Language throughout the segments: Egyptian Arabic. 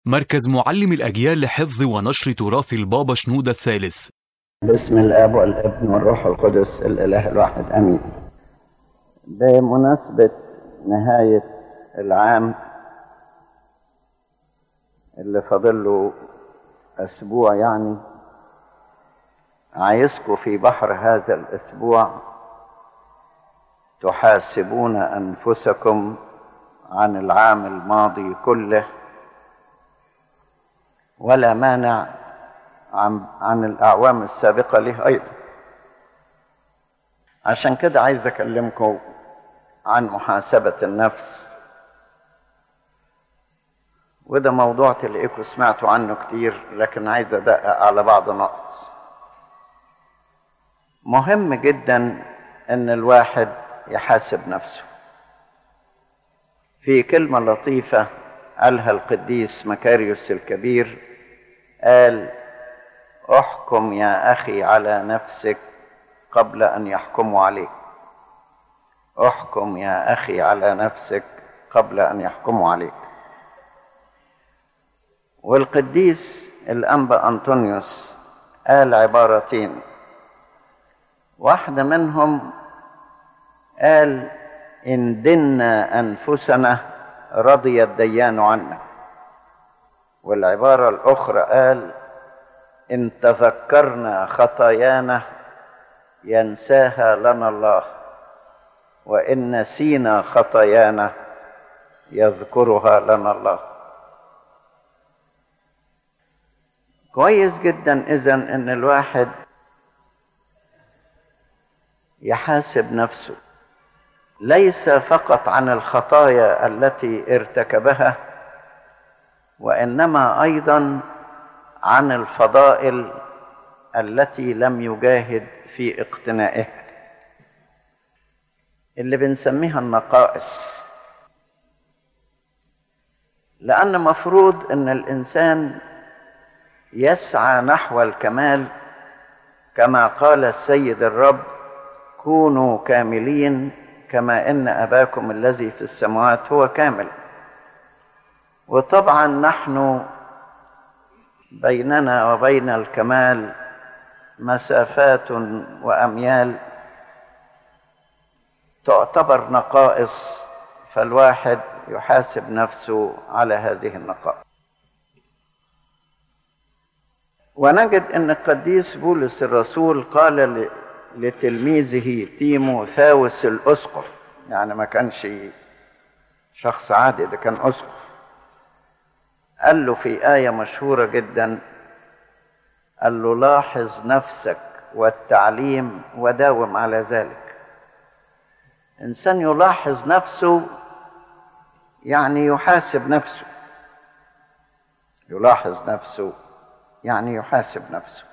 مركز معلم الأجيال لحفظ ونشر تراث البابا شنودة الثالث باسم الاب والابن والروح القدس الاله الواحد امين بمناسبه نهايه العام اللي فاضل له اسبوع يعني عايزكم في بحر هذا الاسبوع تحاسبون انفسكم عن العام الماضي كله ولا مانع عن, عن الأعوام السابقة له أيضا عشان كده عايز أكلمكم عن محاسبة النفس وده موضوع تلاقيكم سمعتوا عنه كتير لكن عايز أدقق على بعض نقط مهم جدا أن الواحد يحاسب نفسه في كلمة لطيفة قالها القديس مكاريوس الكبير قال احكم يا اخي على نفسك قبل ان يحكموا عليك احكم يا اخي على نفسك قبل ان يحكموا عليك والقديس الانبا انطونيوس قال عبارتين واحده منهم قال ان دنا انفسنا رضي الديان عنا والعباره الاخرى قال ان تذكرنا خطايانا ينساها لنا الله وان نسينا خطايانا يذكرها لنا الله كويس جدا اذا ان الواحد يحاسب نفسه ليس فقط عن الخطايا التي ارتكبها وانما ايضا عن الفضائل التي لم يجاهد في اقتنائها اللي بنسميها النقائص لان مفروض ان الانسان يسعى نحو الكمال كما قال السيد الرب كونوا كاملين كما ان اباكم الذي في السماوات هو كامل وطبعا نحن بيننا وبين الكمال مسافات واميال تعتبر نقائص فالواحد يحاسب نفسه على هذه النقائص ونجد ان القديس بولس الرسول قال لتلميذه تيموثاوس الاسقف يعني ما كانش شخص عادي ده كان اسقف قال له في آية مشهورة جدا قال له لاحظ نفسك والتعليم وداوم على ذلك إنسان يلاحظ نفسه يعني يحاسب نفسه يلاحظ نفسه يعني يحاسب نفسه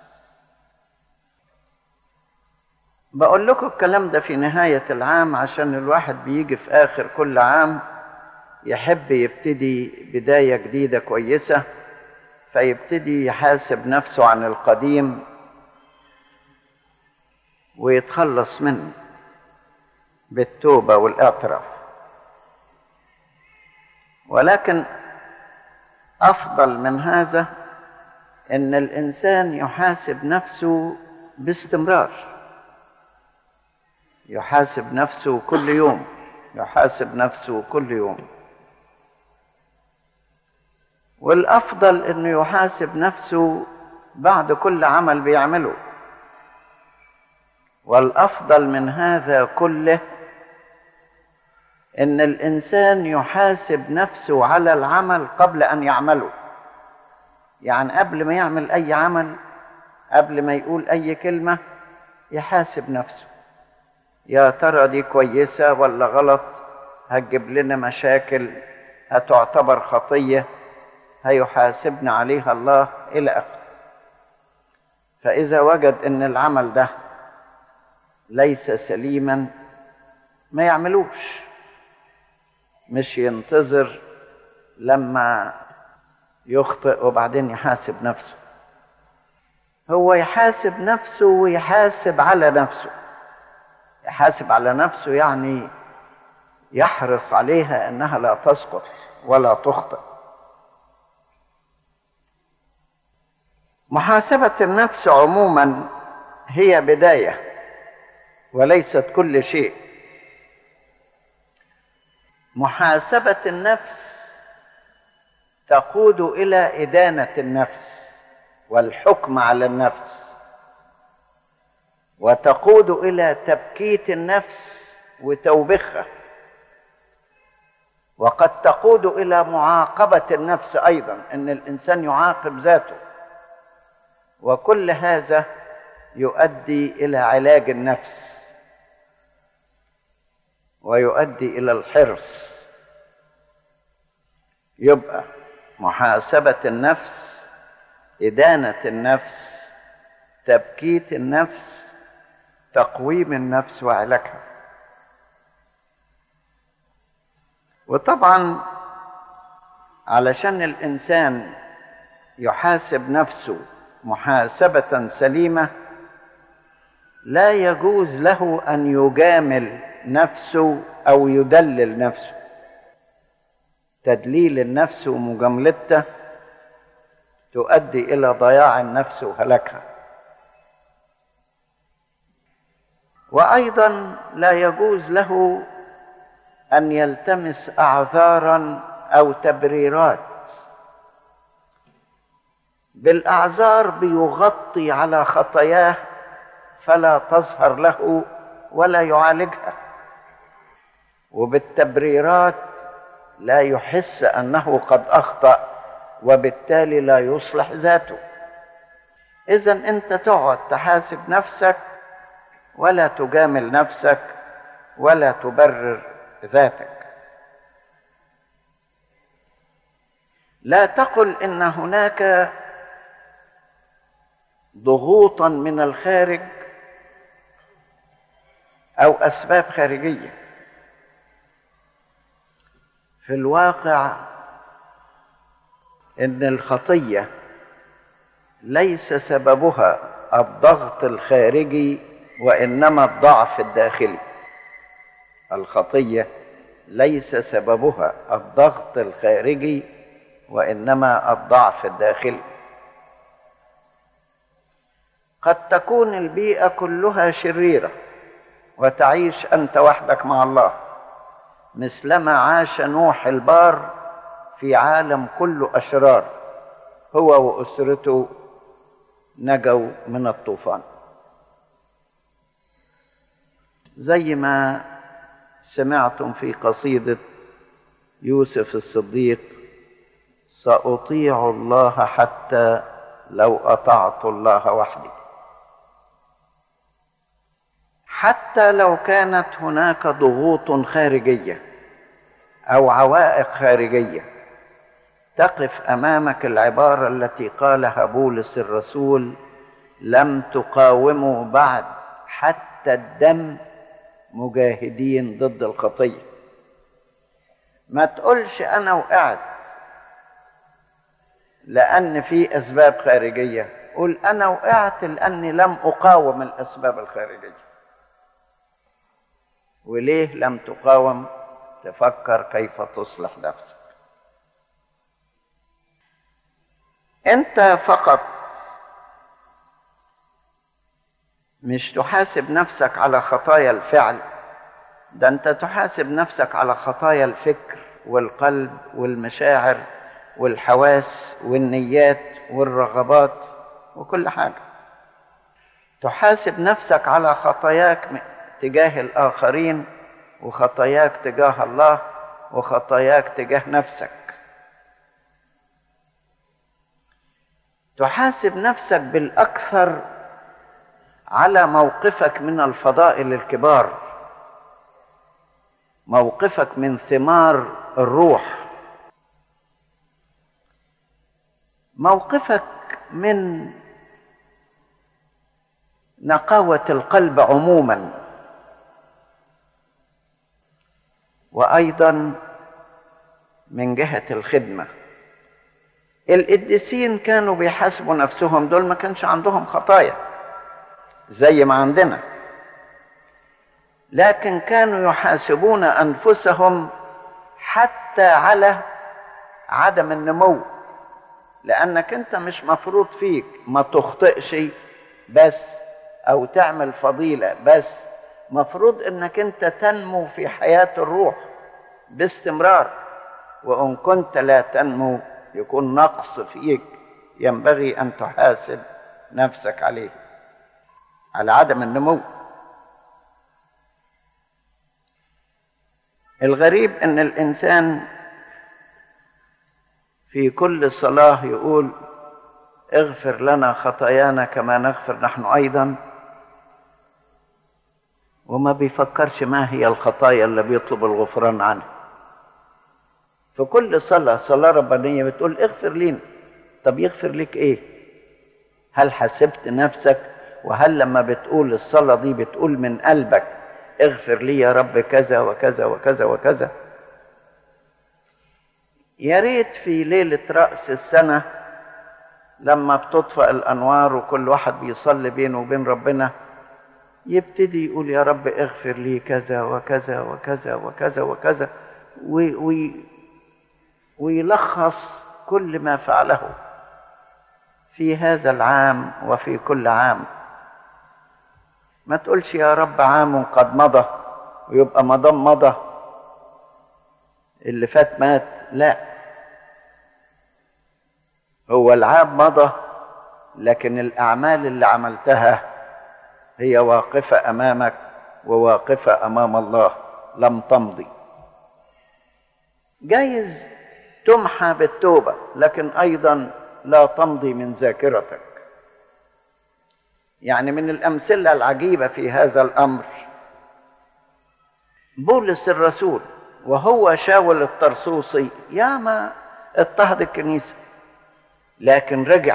بقول لكم الكلام ده في نهاية العام عشان الواحد بيجي في آخر كل عام يحب يبتدي بداية جديدة كويسة فيبتدي يحاسب نفسه عن القديم ويتخلص منه بالتوبة والاعتراف ولكن أفضل من هذا إن الإنسان يحاسب نفسه باستمرار يحاسب نفسه كل يوم يحاسب نفسه كل يوم والافضل انه يحاسب نفسه بعد كل عمل بيعمله والافضل من هذا كله ان الانسان يحاسب نفسه على العمل قبل ان يعمله يعني قبل ما يعمل اي عمل قبل ما يقول اي كلمه يحاسب نفسه يا ترى دي كويسه ولا غلط هتجيب لنا مشاكل هتعتبر خطيه هيحاسبنا عليها الله الى اخره فاذا وجد ان العمل ده ليس سليما ما يعملوش مش ينتظر لما يخطئ وبعدين يحاسب نفسه هو يحاسب نفسه ويحاسب على نفسه يحاسب على نفسه يعني يحرص عليها انها لا تسقط ولا تخطئ محاسبة النفس عموما هي بداية وليست كل شيء محاسبة النفس تقود إلى إدانة النفس والحكم على النفس وتقود إلى تبكيت النفس وتوبخها وقد تقود إلى معاقبة النفس أيضا أن الإنسان يعاقب ذاته وكل هذا يؤدي الى علاج النفس ويؤدي الى الحرص يبقى محاسبه النفس ادانه النفس تبكيت النفس تقويم النفس وعلاجها وطبعا علشان الانسان يحاسب نفسه محاسبه سليمه لا يجوز له ان يجامل نفسه او يدلل نفسه تدليل النفس ومجاملته تؤدي الى ضياع النفس وهلاكها وايضا لا يجوز له ان يلتمس اعذارا او تبريرات بالاعذار بيغطي على خطاياه فلا تظهر له ولا يعالجها وبالتبريرات لا يحس انه قد اخطا وبالتالي لا يصلح ذاته اذا انت تقعد تحاسب نفسك ولا تجامل نفسك ولا تبرر ذاتك لا تقل ان هناك ضغوطا من الخارج او اسباب خارجيه في الواقع ان الخطيه ليس سببها الضغط الخارجي وانما الضعف الداخلي الخطيه ليس سببها الضغط الخارجي وانما الضعف الداخلي قد تكون البيئه كلها شريره وتعيش انت وحدك مع الله مثلما عاش نوح البار في عالم كله اشرار هو واسرته نجوا من الطوفان زي ما سمعتم في قصيده يوسف الصديق ساطيع الله حتى لو اطعت الله وحدي حتى لو كانت هناك ضغوط خارجيه او عوائق خارجيه تقف امامك العباره التي قالها بولس الرسول لم تقاوموا بعد حتى الدم مجاهدين ضد الخطيه ما تقولش انا وقعت لان في اسباب خارجيه قل انا وقعت لاني لم اقاوم الاسباب الخارجيه وليه لم تقاوم تفكر كيف تصلح نفسك انت فقط مش تحاسب نفسك على خطايا الفعل ده انت تحاسب نفسك على خطايا الفكر والقلب والمشاعر والحواس والنيات والرغبات وكل حاجه تحاسب نفسك على خطاياك تجاه الاخرين وخطاياك تجاه الله وخطاياك تجاه نفسك تحاسب نفسك بالاكثر على موقفك من الفضائل الكبار موقفك من ثمار الروح موقفك من نقاوه القلب عموما وايضا من جهه الخدمه القديسين كانوا بيحاسبوا نفسهم دول ما كانش عندهم خطايا زي ما عندنا لكن كانوا يحاسبون انفسهم حتى على عدم النمو لانك انت مش مفروض فيك ما تخطئش بس او تعمل فضيله بس مفروض انك انت تنمو في حياه الروح باستمرار وان كنت لا تنمو يكون نقص فيك ينبغي ان تحاسب نفسك عليه على عدم النمو الغريب ان الانسان في كل صلاه يقول اغفر لنا خطايانا كما نغفر نحن ايضا وما بيفكرش ما هي الخطايا اللي بيطلب الغفران عنها في كل صلاة صلاة ربانية بتقول اغفر لنا طب يغفر لك ايه هل حسبت نفسك وهل لما بتقول الصلاة دي بتقول من قلبك اغفر لي يا رب كذا وكذا وكذا وكذا يا ريت في ليلة رأس السنة لما بتطفأ الأنوار وكل واحد بيصلي بينه وبين ربنا يبتدي يقول يا رب اغفر لي كذا وكذا وكذا وكذا وكذا وي وي ويلخص كل ما فعله في هذا العام وفي كل عام ما تقولش يا رب عام قد مضى ويبقى مضى مضى اللي فات مات لا هو العام مضى لكن الاعمال اللي عملتها هي واقفه امامك وواقفه امام الله لم تمضي جايز تمحى بالتوبه لكن ايضا لا تمضي من ذاكرتك يعني من الامثله العجيبه في هذا الامر بولس الرسول وهو شاول الطرسوسي ياما اضطهد الكنيسه لكن رجع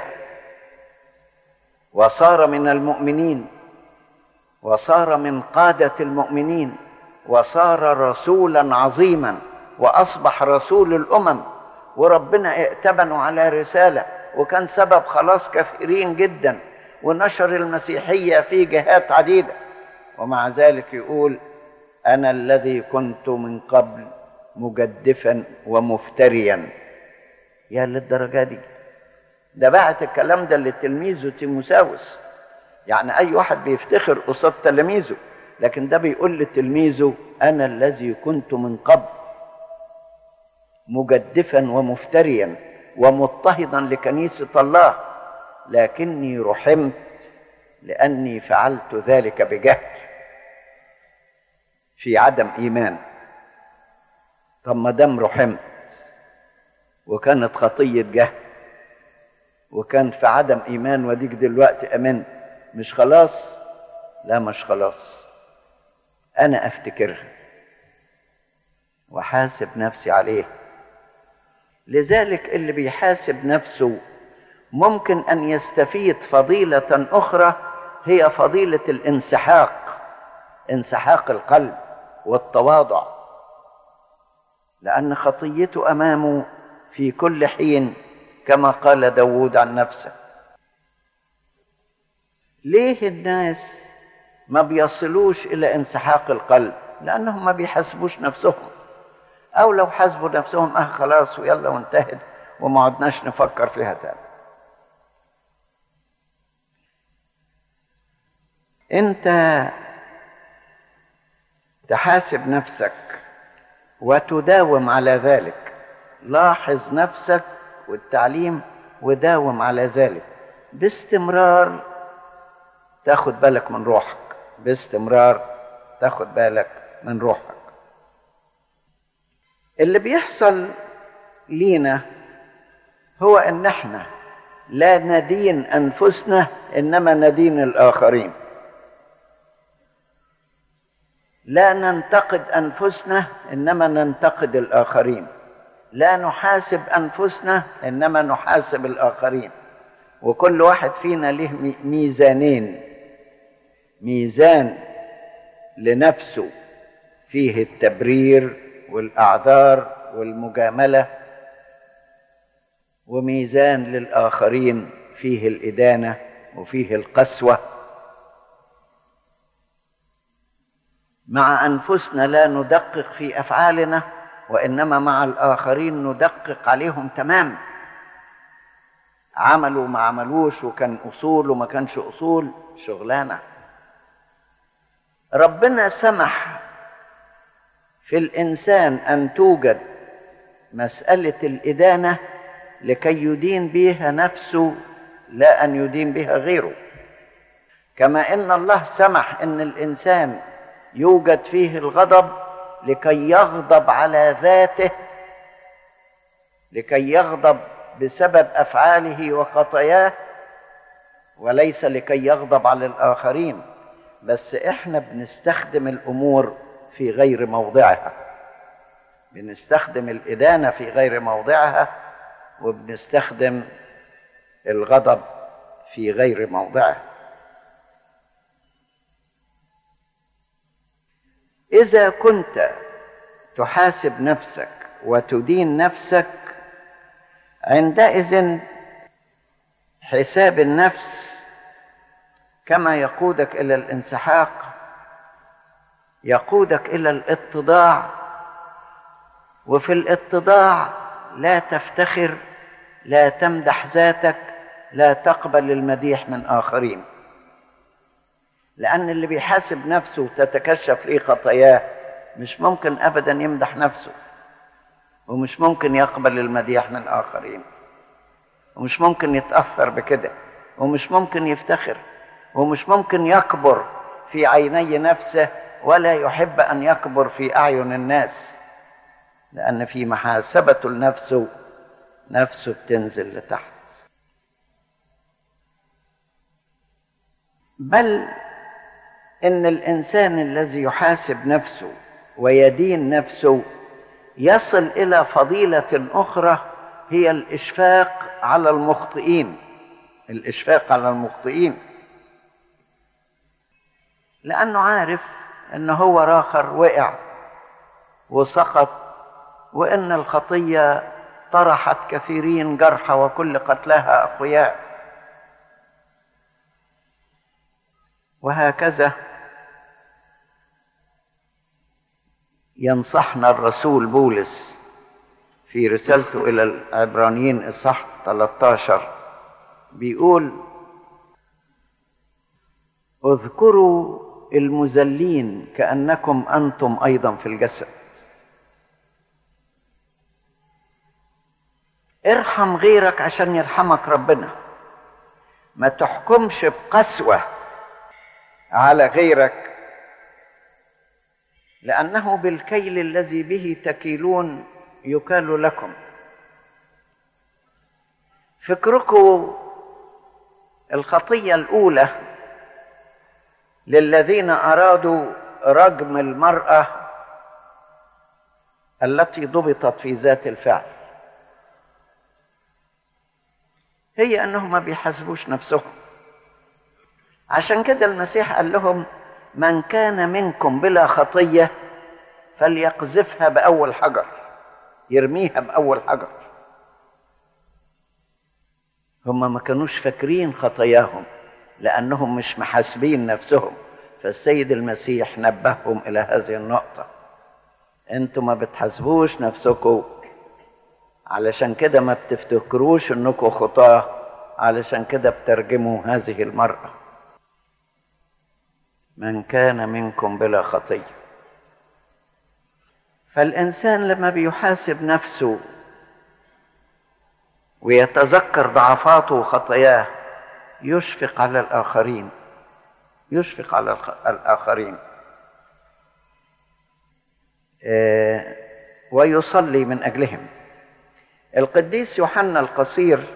وصار من المؤمنين وصار من قاده المؤمنين وصار رسولا عظيما واصبح رسول الامم وربنا ائتمنوا على رساله وكان سبب خلاص كثيرين جدا ونشر المسيحيه في جهات عديده ومع ذلك يقول انا الذي كنت من قبل مجدفا ومفتريا يا للدرجه دي ده بعت الكلام ده لتلميذه تيموساوس يعني اي واحد بيفتخر قصاد تلاميذه لكن ده بيقول لتلميذه انا الذي كنت من قبل مجدفا ومفتريا ومضطهدا لكنيسه الله لكني رحمت لاني فعلت ذلك بجهل في عدم ايمان طب ما دام رحمت وكانت خطيه جهل وكان في عدم ايمان وديك دلوقتي امنت مش خلاص لا مش خلاص انا افتكرها وحاسب نفسي عليه لذلك اللي بيحاسب نفسه ممكن ان يستفيد فضيله اخرى هي فضيله الانسحاق انسحاق القلب والتواضع لان خطيته امامه في كل حين كما قال داود عن نفسه ليه الناس ما بيصلوش الى انسحاق القلب لانهم ما بيحاسبوش نفسهم او لو حاسبوا نفسهم اه خلاص ويلا وانتهت وما عدناش نفكر فيها تاني انت تحاسب نفسك وتداوم على ذلك لاحظ نفسك والتعليم وداوم على ذلك باستمرار تاخد بالك من روحك باستمرار تاخد بالك من روحك اللي بيحصل لينا هو ان احنا لا ندين انفسنا انما ندين الاخرين لا ننتقد انفسنا انما ننتقد الاخرين لا نحاسب انفسنا انما نحاسب الاخرين وكل واحد فينا له ميزانين ميزان لنفسه فيه التبرير والاعذار والمجامله وميزان للاخرين فيه الادانه وفيه القسوه مع انفسنا لا ندقق في افعالنا وانما مع الاخرين ندقق عليهم تماما عملوا ما عملوش وكان اصول وما كانش اصول شغلانه ربنا سمح في الانسان ان توجد مساله الادانه لكي يدين بها نفسه لا ان يدين بها غيره كما ان الله سمح ان الانسان يوجد فيه الغضب لكي يغضب على ذاته لكي يغضب بسبب افعاله وخطاياه وليس لكي يغضب على الاخرين بس احنا بنستخدم الامور في غير موضعها بنستخدم الادانه في غير موضعها وبنستخدم الغضب في غير موضعه اذا كنت تحاسب نفسك وتدين نفسك عندئذ حساب النفس كما يقودك الى الانسحاق يقودك الى الاتضاع وفي الاتضاع لا تفتخر لا تمدح ذاتك لا تقبل المديح من اخرين لان اللي بيحاسب نفسه وتتكشف ليه خطاياه مش ممكن ابدا يمدح نفسه ومش ممكن يقبل المديح من الاخرين ومش ممكن يتاثر بكده ومش ممكن يفتخر ومش ممكن يكبر في عيني نفسه ولا يحب ان يكبر في اعين الناس لان في محاسبته لنفسه نفسه بتنزل لتحت بل ان الانسان الذي يحاسب نفسه ويدين نفسه يصل الى فضيله اخرى هي الاشفاق على المخطئين الاشفاق على المخطئين لانه عارف ان هو راخر وقع وسقط وان الخطيه طرحت كثيرين جرحى وكل قتلاها اقوياء وهكذا ينصحنا الرسول بولس في رسالته الى العبرانيين اصحاح 13 بيقول اذكروا المذلين كانكم انتم ايضا في الجسد ارحم غيرك عشان يرحمك ربنا ما تحكمش بقسوه على غيرك لانه بالكيل الذي به تكيلون يكال لكم فكركم الخطيه الاولى للذين ارادوا رجم المراه التي ضبطت في ذات الفعل هي انهم ما بيحاسبوش نفسهم عشان كده المسيح قال لهم من كان منكم بلا خطيه فليقذفها باول حجر يرميها باول حجر هم ما كانوش فاكرين خطاياهم لانهم مش محاسبين نفسهم فالسيد المسيح نبههم الى هذه النقطه انتوا ما بتحاسبوش نفسكم علشان كده ما بتفتكروش انكم خطاه علشان كده بترجموا هذه المراه من كان منكم بلا خطيه فالانسان لما بيحاسب نفسه ويتذكر ضعفاته وخطاياه يشفق على الاخرين يشفق على الاخرين ويصلي من اجلهم القديس يوحنا القصير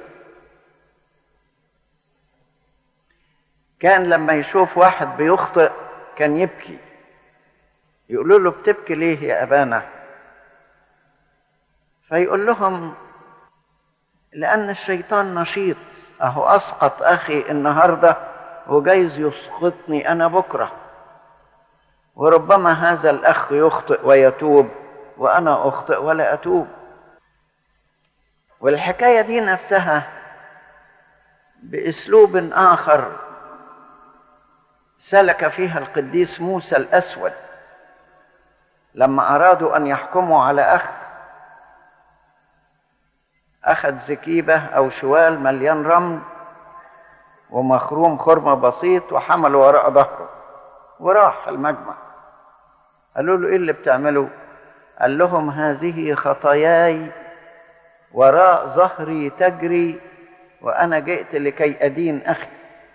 كان لما يشوف واحد بيخطئ كان يبكي يقولوا له بتبكي ليه يا ابانا فيقول لهم لان الشيطان نشيط اهو اسقط اخي النهارده وجايز يسقطني انا بكره وربما هذا الاخ يخطئ ويتوب وانا اخطئ ولا اتوب والحكايه دي نفسها باسلوب اخر سلك فيها القديس موسى الاسود لما ارادوا ان يحكموا على اخ أخذ زكيبة أو شوال مليان رمل ومخروم خرمة بسيط وحمله وراء ظهره وراح المجمع قالوا له إيه اللي بتعمله قال لهم هذه خطاياي وراء ظهري تجري وأنا جئت لكي أدين أخي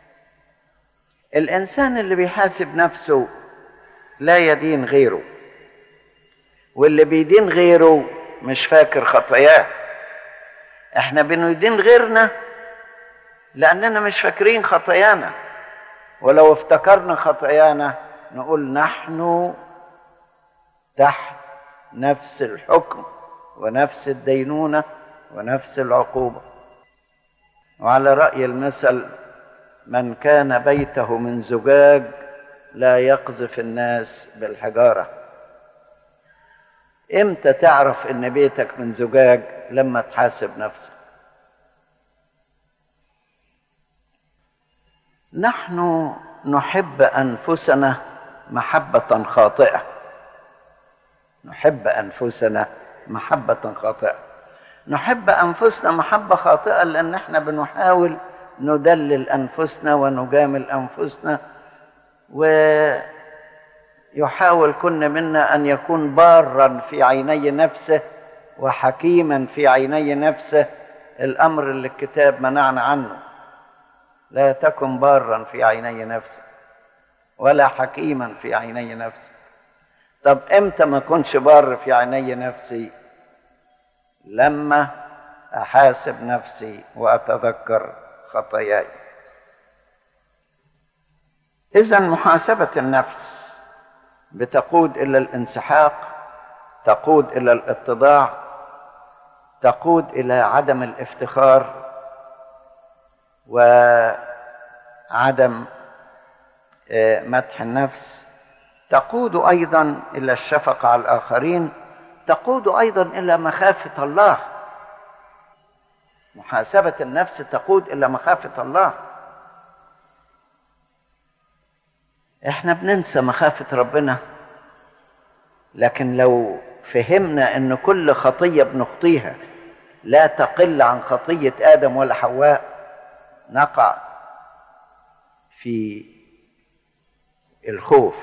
الإنسان اللي بيحاسب نفسه لا يدين غيره واللي بيدين غيره مش فاكر خطاياه احنا بندين غيرنا لاننا مش فاكرين خطايانا ولو افتكرنا خطايانا نقول نحن تحت نفس الحكم ونفس الدينونه ونفس العقوبه وعلى راي المثل من كان بيته من زجاج لا يقذف الناس بالحجاره امتى تعرف ان بيتك من زجاج لما تحاسب نفسك نحن نحب انفسنا محبه خاطئه نحب انفسنا محبه خاطئه نحب انفسنا محبه خاطئه لان احنا بنحاول ندلل انفسنا ونجامل انفسنا ويحاول كل منا ان يكون بارا في عيني نفسه وحكيما في عيني نفسه الامر اللي الكتاب منعنا عنه لا تكن بارا في عيني نفسك ولا حكيما في عيني نفسك طب امتى ما اكونش بار في عيني نفسي لما احاسب نفسي واتذكر خطاياي اذا محاسبه النفس بتقود الى الانسحاق تقود الى الاتضاع تقود الى عدم الافتخار وعدم مدح النفس تقود ايضا الى الشفقه على الاخرين تقود ايضا الى مخافه الله محاسبه النفس تقود الى مخافه الله احنا بننسى مخافه ربنا لكن لو فهمنا ان كل خطيه بنخطيها لا تقل عن خطيه ادم ولا حواء نقع في الخوف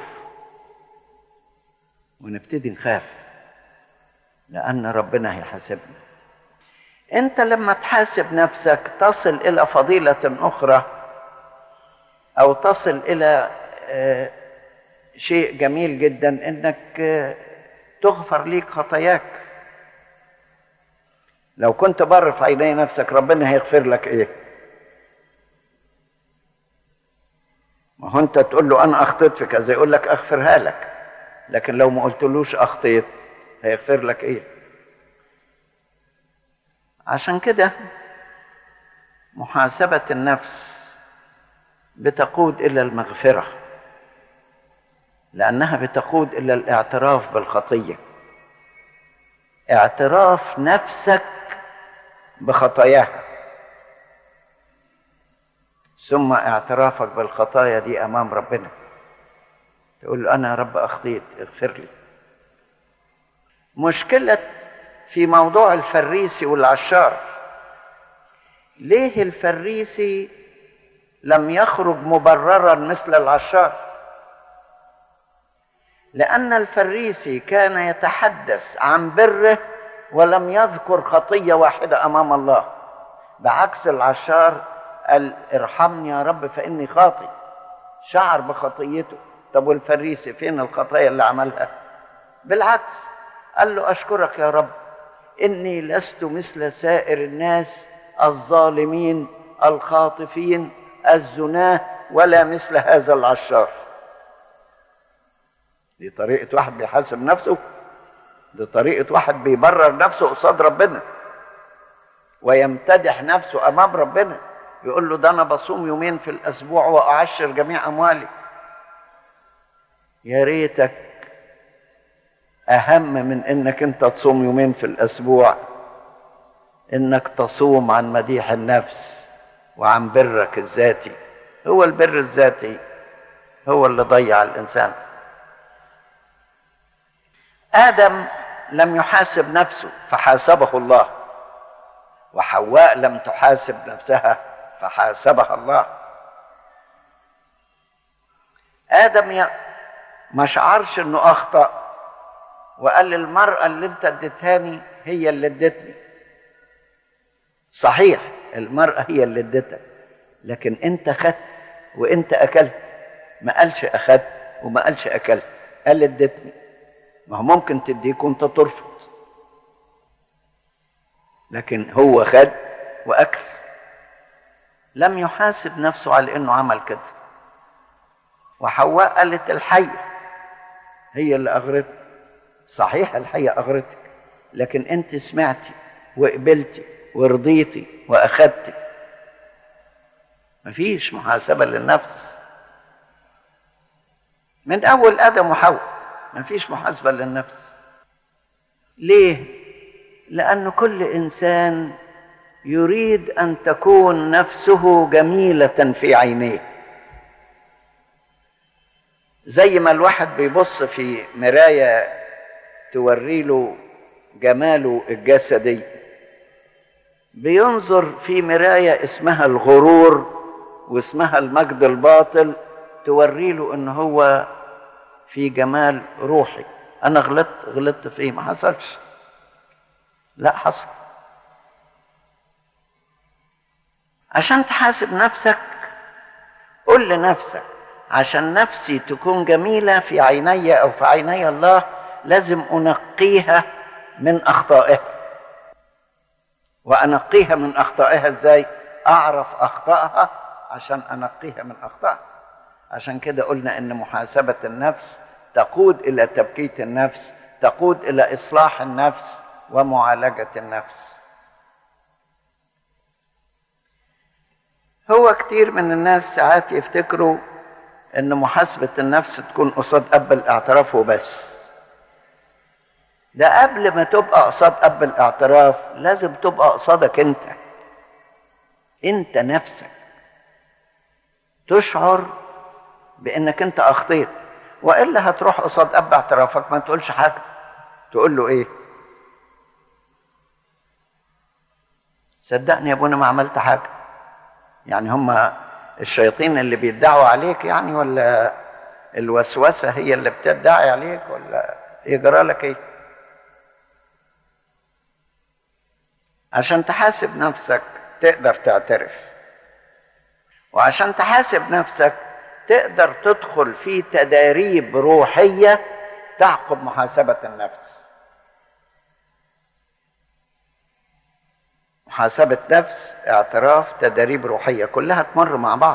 ونبتدي نخاف لأن ربنا هيحاسبنا أنت لما تحاسب نفسك تصل إلى فضيلة أخرى أو تصل إلى شيء جميل جدا إنك تغفر ليك خطاياك لو كنت بر في عيني نفسك ربنا هيغفر لك ايه ما هو انت تقول له انا اخطيت في كذا يقول لك اغفرها لك لكن لو ما قلتلوش اخطيت هيغفر لك ايه عشان كده محاسبة النفس بتقود إلى المغفرة لأنها بتقود إلى الاعتراف بالخطية اعتراف نفسك بخطاياها ثم اعترافك بالخطايا دي امام ربنا تقول له انا يا رب اخطيت اغفر لي مشكله في موضوع الفريسي والعشار ليه الفريسي لم يخرج مبررا مثل العشار لان الفريسي كان يتحدث عن بره ولم يذكر خطيه واحده امام الله بعكس العشار قال ارحمني يا رب فاني خاطي شعر بخطيته طب والفريسي فين الخطايا اللي عملها بالعكس قال له اشكرك يا رب اني لست مثل سائر الناس الظالمين الخاطفين الزناه ولا مثل هذا العشار دي طريقه واحد بيحاسب نفسه دي طريقه واحد بيبرر نفسه قصاد ربنا ويمتدح نفسه امام ربنا يقول له ده انا بصوم يومين في الاسبوع واعشر جميع اموالي يا ريتك اهم من انك انت تصوم يومين في الاسبوع انك تصوم عن مديح النفس وعن برك الذاتي هو البر الذاتي هو اللي ضيع الانسان ادم لم يحاسب نفسه فحاسبه الله وحواء لم تحاسب نفسها فحاسبها الله ادم ما شعرش انه اخطا وقال للمراه اللي انت اديتهاني هي اللي ادتني صحيح المراه هي اللي ادتك لكن انت خدت وانت اكلت ما قالش اخدت وما قالش اكلت قال ادتني ما هو ممكن تديك وانت ترفض لكن هو خد واكل لم يحاسب نفسه على انه عمل كده وحواء قالت الحيه هي اللي اغرتك صحيح الحيه اغرتك لكن انت سمعتي وقبلتي ورضيتي واخدتي مفيش محاسبه للنفس من اول ادم وحواء مفيش محاسبه للنفس ليه لان كل انسان يريد ان تكون نفسه جميله في عينيه زي ما الواحد بيبص في مرايه توري له جماله الجسدي بينظر في مرايه اسمها الغرور واسمها المجد الباطل توري له ان هو في جمال روحي انا غلطت غلطت في ايه ما حصلش لا حصل عشان تحاسب نفسك قل لنفسك عشان نفسي تكون جميلة في عيني أو في عيني الله لازم أنقيها من أخطائها وأنقيها من أخطائها إزاي؟ أعرف أخطائها عشان أنقيها من أخطائها عشان كده قلنا إن محاسبة النفس تقود إلى تبكيت النفس تقود إلى إصلاح النفس ومعالجة النفس هو كتير من الناس ساعات يفتكروا ان محاسبة النفس تكون قصاد اب الاعتراف وبس ده قبل ما تبقى قصاد اب الاعتراف لازم تبقى قصادك انت انت نفسك تشعر بانك انت اخطيت والا هتروح قصاد اب اعترافك ما تقولش حاجه تقول له ايه صدقني يا ابونا ما عملت حاجه يعني هم الشياطين اللي بيدعوا عليك يعني ولا الوسوسه هي اللي بتدعي عليك ولا يجرى لك ايه عشان تحاسب نفسك تقدر تعترف وعشان تحاسب نفسك تقدر تدخل في تداريب روحيه تعقب محاسبه النفس محاسبة نفس اعتراف تدريب روحية كلها تمر مع بعض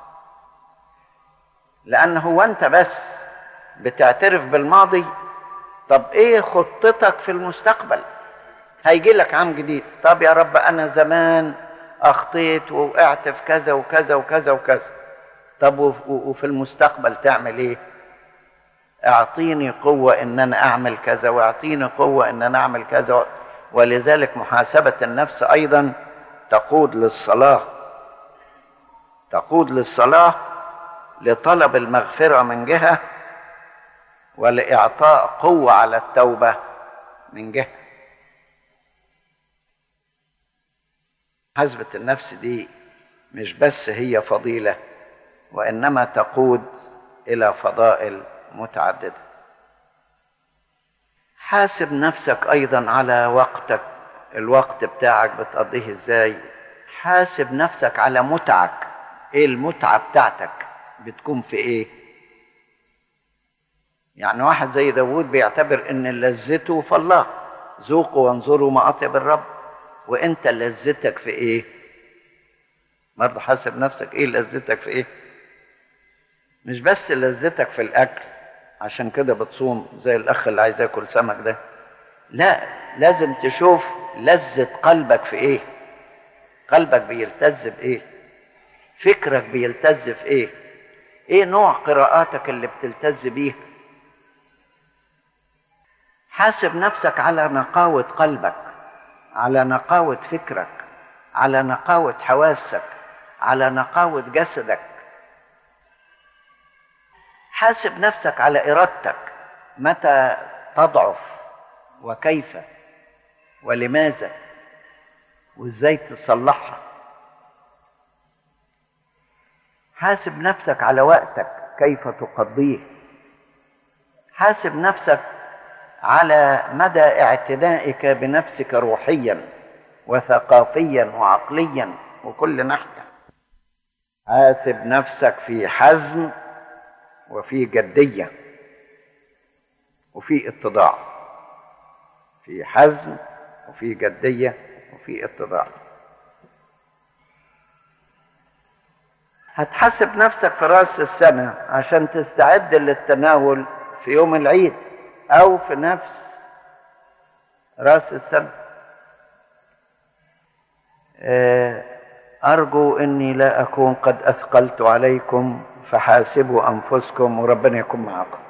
لأن هو أنت بس بتعترف بالماضي طب إيه خطتك في المستقبل هيجي لك عام جديد طب يا رب أنا زمان أخطيت ووقعت في كذا وكذا وكذا وكذا طب وفي المستقبل تعمل إيه اعطيني قوة ان انا اعمل كذا واعطيني قوة ان انا اعمل كذا ولذلك محاسبة النفس أيضا تقود للصلاة تقود للصلاة لطلب المغفرة من جهة ولإعطاء قوة على التوبة من جهة محاسبة النفس دي مش بس هي فضيلة وإنما تقود إلى فضائل متعدده حاسب نفسك ايضا على وقتك الوقت بتاعك بتقضيه ازاي حاسب نفسك على متعك ايه المتعه بتاعتك بتكون في ايه يعني واحد زي داوود بيعتبر ان لذته في الله ذوقوا وانظروا ما اطيب الرب وانت لذتك في ايه برضه حاسب نفسك ايه لذتك في ايه مش بس لذتك في الاكل عشان كده بتصوم زي الاخ اللي عايز ياكل سمك ده لا لازم تشوف لذة قلبك في ايه قلبك بيلتز بايه فكرك بيلتز في ايه ايه نوع قراءاتك اللي بتلتز بيها حاسب نفسك على نقاوة قلبك على نقاوة فكرك على نقاوة حواسك على نقاوة جسدك حاسب نفسك على ارادتك متى تضعف وكيف ولماذا وازاي تصلحها حاسب نفسك على وقتك كيف تقضيه حاسب نفسك على مدى اعتنائك بنفسك روحيا وثقافيا وعقليا وكل ناحيه حاسب نفسك في حزم وفي جديه وفي اتضاع في حزم وفي جديه وفي اتضاع هتحاسب نفسك في راس السنه عشان تستعد للتناول في يوم العيد او في نفس راس السنه ارجو اني لا اكون قد اثقلت عليكم فحاسبوا انفسكم وربنا يكون معكم